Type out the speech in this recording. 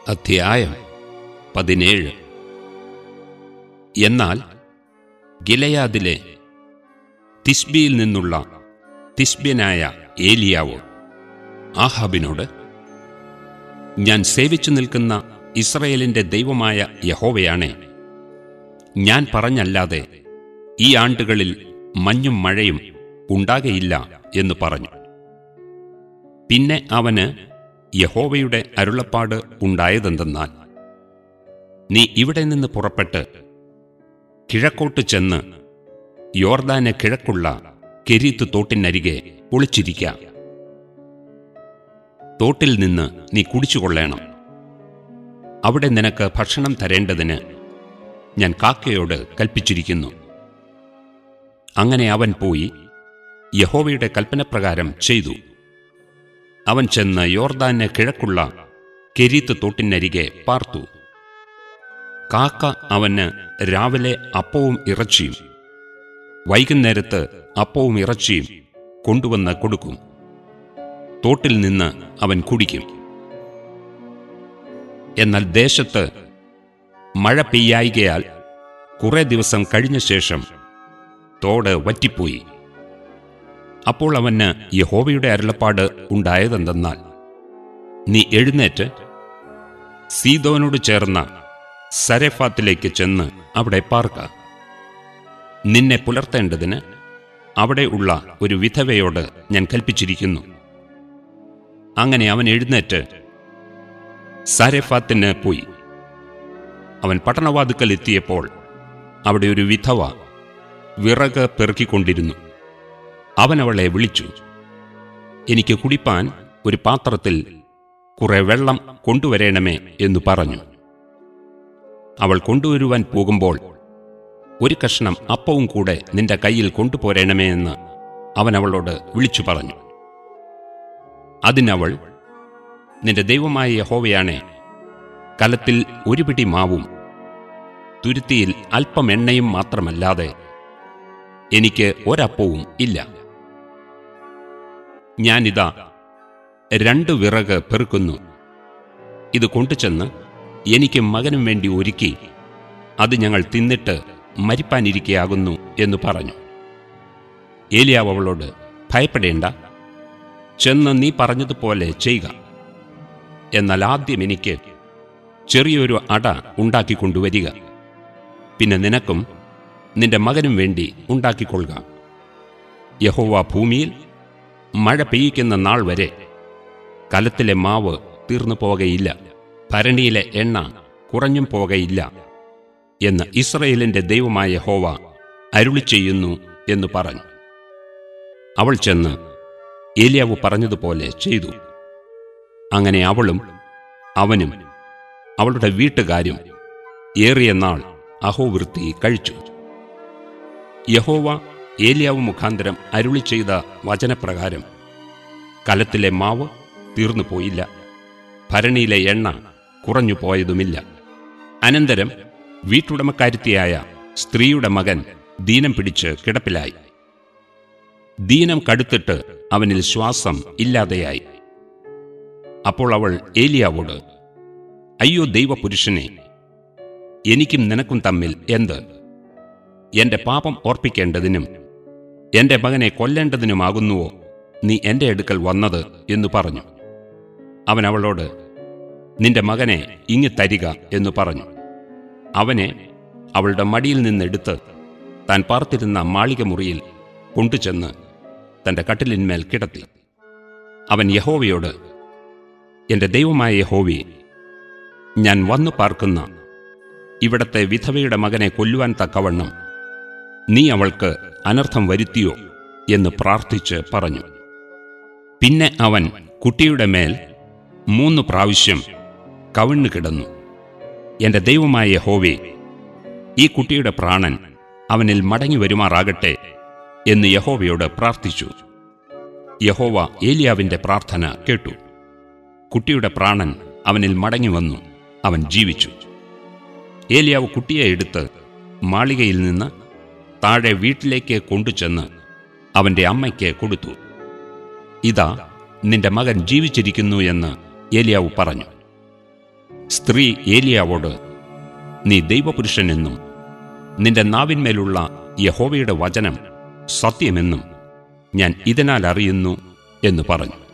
അധ്യായം പതിനേഴ് എന്നാൽ ഗിലയാദിലെ തിസ്ബിയിൽ നിന്നുള്ള തിസ്ബ്യനായ ഏലിയാവോ ആഹാബിനോട് ഞാൻ സേവിച്ചു നിൽക്കുന്ന ഇസ്രയേലിന്റെ ദൈവമായ യഹോവയാണേ ഞാൻ പറഞ്ഞല്ലാതെ ഈ ആണ്ടുകളിൽ മഞ്ഞും മഴയും ഉണ്ടാകയില്ല എന്ന് പറഞ്ഞു പിന്നെ അവന് യഹോവയുടെ അരുളപ്പാട് ഉണ്ടായതെന്തെന്നാൽ നീ ഇവിടെ നിന്ന് പുറപ്പെട്ട് കിഴക്കോട്ട് ചെന്ന് യോർദാന് കിഴക്കുള്ള കെരീത്ത് തോട്ടിനരികെ ഒളിച്ചിരിക്ക തോട്ടിൽ നിന്ന് നീ കുടിച്ചുകൊള്ളേണം അവിടെ നിനക്ക് ഭക്ഷണം തരേണ്ടതിന് ഞാൻ കാക്കയോട് കൽപ്പിച്ചിരിക്കുന്നു അങ്ങനെ അവൻ പോയി യഹോവയുടെ കൽപ്പനപ്രകാരം ചെയ്തു അവൻ ചെന്ന് യോർദാന് കിഴക്കുള്ള കെരീത്ത് തോട്ടിനരികെ പാർത്തു കാക്ക അവന് രാവിലെ അപ്പവും ഇറച്ചിയും വൈകുന്നേരത്ത് അപ്പവും ഇറച്ചിയും കൊണ്ടുവന്ന് കൊടുക്കും തോട്ടിൽ നിന്ന് അവൻ കുടിക്കും എന്നാൽ ദേശത്ത് മഴ പെയ്യായികയാൽ കുറെ ദിവസം കഴിഞ്ഞ ശേഷം തോട് വറ്റിപ്പോയി അപ്പോൾ അവന് യഹോവയുടെ അരുളപ്പാട് ഉണ്ടായതെന്തെന്നാൽ നീ എഴുന്നേറ്റ് സീതോനോട് ചേർന്ന സരഫാത്തിലേക്ക് ചെന്ന് അവിടെ പാർക്ക നിന്നെ പുലർത്തേണ്ടതിന് അവിടെ ഉള്ള ഒരു വിധവയോട് ഞാൻ കൽപ്പിച്ചിരിക്കുന്നു അങ്ങനെ അവൻ എഴുന്നേറ്റ് സാരഫാത്തിന് പോയി അവൻ പട്ടണവാതുക്കൽ എത്തിയപ്പോൾ അവിടെ ഒരു വിധവ വിറക് പെറുക്കിക്കൊണ്ടിരുന്നു അവൻ അവളെ വിളിച്ചു എനിക്ക് കുടിപ്പാൻ ഒരു പാത്രത്തിൽ കുറെ വെള്ളം കൊണ്ടുവരേണമേ എന്നു പറഞ്ഞു അവൾ കൊണ്ടുവരുവാൻ പോകുമ്പോൾ ഒരു കഷ്ണം അപ്പവും കൂടെ നിന്റെ കയ്യിൽ കൊണ്ടുപോരേണമേ എന്ന് അവൻ അവളോട് വിളിച്ചു പറഞ്ഞു അതിനവൾ നിന്റെ ദൈവമായ യഹോവയാണേ കലത്തിൽ ഒരു പിടി മാവും തുരുത്തിയിൽ അല്പം എണ്ണയും മാത്രമല്ലാതെ എനിക്ക് ഒരപ്പവും ഇല്ല ഞാനിതാ രണ്ട് വിറക് പെറുക്കുന്നു ഇത് കൊണ്ടുചെന്ന് എനിക്ക് മകനും വേണ്ടി ഒരുക്കി അത് ഞങ്ങൾ തിന്നിട്ട് മരിപ്പാനിരിക്കയാകുന്നു എന്ന് പറഞ്ഞു ഏലിയാവ് അവളോട് ഭയപ്പെടേണ്ട ചെന്ന് നീ പറഞ്ഞതുപോലെ ചെയ്യുക എന്നാൽ ആദ്യം എനിക്ക് ചെറിയൊരു അട ഉണ്ടാക്കിക്കൊണ്ടുവരിക പിന്നെ നിനക്കും നിന്റെ മകനും വേണ്ടി ഉണ്ടാക്കിക്കൊള്ളുക യഹോവ ഭൂമിയിൽ മഴ പെയ്യിക്കുന്ന നാൾ വരെ കലത്തിലെ മാവ് തീർന്നു പോകയില്ല ഭരണിയിലെ എണ്ണ കുറഞ്ഞും പോകയില്ല എന്ന് ഇസ്രയേലിന്റെ ദൈവമായ യഹോവ അരുളി ചെയ്യുന്നു എന്ന് പറഞ്ഞു അവൾ ചെന്ന് ഏലിയാവ് പറഞ്ഞതുപോലെ ചെയ്തു അങ്ങനെ അവളും അവനും അവളുടെ വീട്ടുകാരും ഏറിയ നാൾ അഹോവൃത്തി കഴിച്ചു യഹോവ ഏലിയാവ് മുഖാന്തരം അരുളി ചെയ്ത വചനപ്രകാരം കലത്തിലെ മാവ് തീർന്നു പോയില്ല ഭരണിയിലെ എണ്ണ കുറഞ്ഞു പോയതുമില്ല അനന്തരം വീട്ടുടമക്കാരുത്തിയായ സ്ത്രീയുടെ മകൻ ദീനം പിടിച്ച് കിടപ്പിലായി ദീനം കടുത്തിട്ട് അവനിൽ ശ്വാസം ഇല്ലാതെയായി അപ്പോൾ അവൾ ഏലിയാവോട് അയ്യോ ദൈവപുരുഷനെ എനിക്കും നിനക്കും തമ്മിൽ എന്ത് എന്റെ പാപം ഓർപ്പിക്കേണ്ടതിനും എന്റെ മകനെ കൊല്ലേണ്ടതിനുമാകുന്നുവോ നീ എന്റെ അടുക്കൽ വന്നത് എന്ന് പറഞ്ഞു അവൻ അവളോട് നിന്റെ മകനെ ഇങ്ങ് തരിക എന്ന് പറഞ്ഞു അവനെ അവളുടെ മടിയിൽ നിന്നെടുത്ത് താൻ പാർത്തിരുന്ന മാളിക മുറിയിൽ കൊണ്ടുചെന്ന് തന്റെ കട്ടിലിന്മേൽ കിടത്തി അവൻ യഹോവയോട് എന്റെ ദൈവമായ യഹോവയെ ഞാൻ വന്നു പാർക്കുന്ന ഇവിടത്തെ വിധവയുടെ മകനെ കൊല്ലുവാൻ തക്കവണ്ണം നീ അവൾക്ക് അനർത്ഥം വരുത്തിയോ എന്ന് പ്രാർത്ഥിച്ച് പറഞ്ഞു പിന്നെ അവൻ കുട്ടിയുടെ മേൽ മൂന്ന് പ്രാവശ്യം കവിണ്ണു കിടന്നു എന്റെ ദൈവമായ യഹോവേ ഈ കുട്ടിയുടെ പ്രാണൻ അവനിൽ മടങ്ങി വരുമാറാകട്ടെ എന്ന് യഹോവയോട് പ്രാർത്ഥിച്ചു യഹോവ ഏലിയാവിന്റെ പ്രാർത്ഥന കേട്ടു കുട്ടിയുടെ പ്രാണൻ അവനിൽ മടങ്ങി വന്നു അവൻ ജീവിച്ചു ഏലിയാവ് കുട്ടിയെ എടുത്ത് മാളികയിൽ നിന്ന് താഴെ വീട്ടിലേക്ക് കൊണ്ടുചെന്ന് അവന്റെ അമ്മയ്ക്ക് കൊടുത്തു ഇതാ നിന്റെ മകൻ ജീവിച്ചിരിക്കുന്നു എന്ന് ഏലിയാവ് പറഞ്ഞു സ്ത്രീ ഏലിയാവോട് നീ ദൈവപുരുഷനെന്നും നിന്റെ നാവിന്മേലുള്ള യഹോവയുടെ വചനം സത്യമെന്നും ഞാൻ ഇതിനാൽ അറിയുന്നു എന്ന് പറഞ്ഞു